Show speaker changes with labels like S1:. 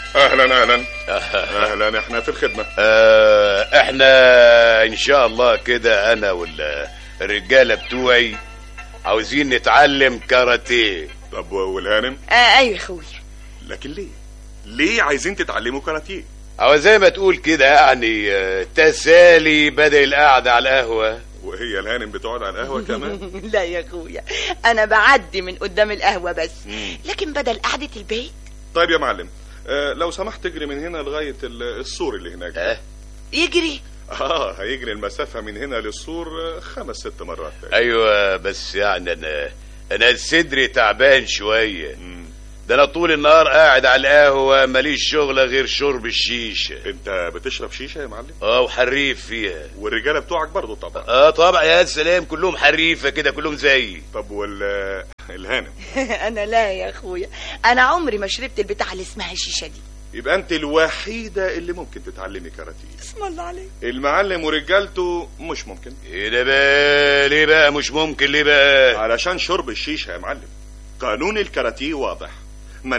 S1: اهلا اهلا اهلا احنا في الخدمه
S2: آه احنا ان شاء الله كده انا والرجاله بتوعي عاوزين نتعلم كاراتيه
S1: طب والهانم
S3: آه ايوه يا اخويا
S1: لكن ليه ليه عايزين تتعلموا كاراتيه
S2: او زي ما تقول كده يعني آه، تسالي بدل القعده على القهوه
S1: وهي الهانم بتقعد على القهوه كمان
S3: لا يا اخويا انا بعدي من قدام القهوه بس لكن بدل قعده البيت
S1: طيب يا معلم آه لو سمحت تجري من هنا لغايه ال- السور اللي هناك ده.
S2: اه
S3: يجري
S1: اه هيجري المسافه من هنا للسور آه، خمس ست مرات
S2: ايوه بس يعني انا انا صدري تعبان شويه
S1: مم.
S2: ده انا طول النهار قاعد على القهوه ماليش شغله غير شرب الشيشه
S1: انت بتشرب شيشه يا معلم
S2: اه وحريف فيها
S1: والرجاله بتوعك برضو طبعا
S2: اه طبعا يا سلام كلهم حريفه كده كلهم زيي
S1: طب وال آه، الهانم
S3: انا لا يا اخويا انا عمري ما شربت البتاع اللي اسمها الشيشه دي
S1: يبقى انت الوحيده اللي ممكن تتعلمي كاراتيه
S3: اسم الله عليك
S1: المعلم ورجالته مش ممكن
S2: ايه ده بقى ليه بقى مش ممكن ليه بقى
S1: علشان شرب الشيشه يا معلم قانون الكاراتيه واضح